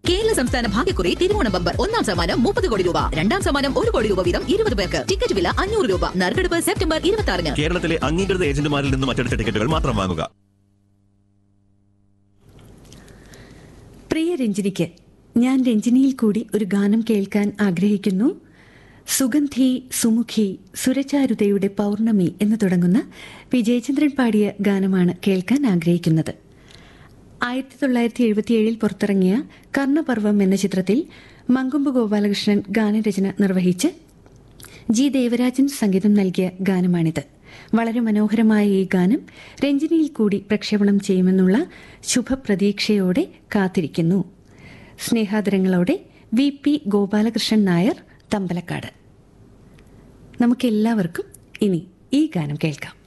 കേരള സംസ്ഥാന ഭാഗ്യക്കുറി തിരുവോണം ബമ്പർ ഒന്നാം സമ്മാനം മുപ്പത് കോടി രൂപ രണ്ടാം സമ്മാനം ഒരു കോടി രൂപ വീതം ഇരുപത് പേർക്ക് ടിക്കറ്റ് വില അഞ്ഞൂറ് രൂപ നറുക്കെടുപ്പ് സെപ്റ്റംബർ ഇരുപത്തി ആറിന് കേരളത്തിലെ അംഗീകൃത ഏജന്റുമാരിൽ നിന്നും മറ്റെടുത്ത ടിക്കറ്റുകൾ മാത്രം വാങ്ങുക പ്രിയ രഞ്ജിനിക്ക് ഞാൻ രഞ്ജിനിയിൽ കൂടി ഒരു ഗാനം കേൾക്കാൻ ആഗ്രഹിക്കുന്നു സുഗന്ധി സുമുഖി സുരചാരുതയുടെ പൗർണമി എന്ന് തുടങ്ങുന്ന പി ജയചന്ദ്രൻ പാടിയ ഗാനമാണ് കേൾക്കാൻ ആഗ്രഹിക്കുന്നത് ആയിരത്തി തൊള്ളായിരത്തി എഴുപത്തിയേഴിൽ പുറത്തിറങ്ങിയ കർണപർവം എന്ന ചിത്രത്തിൽ മങ്കൊമ്പ് ഗോപാലകൃഷ്ണൻ ഗാനരചന നിർവഹിച്ച് ജി ദേവരാജൻ സംഗീതം നൽകിയ ഗാനമാണിത് വളരെ മനോഹരമായ ഈ ഗാനം രഞ്ജിനിയിൽ കൂടി പ്രക്ഷേപണം ചെയ്യുമെന്നുള്ള ശുഭപ്രതീക്ഷയോടെ കാത്തിരിക്കുന്നു സ്നേഹാദരങ്ങളോടെ വി പി ഗോപാലകൃഷ്ണൻ നായർ തമ്പലക്കാട് നമുക്കെല്ലാവർക്കും ഇനി ഈ ഗാനം കേൾക്കാം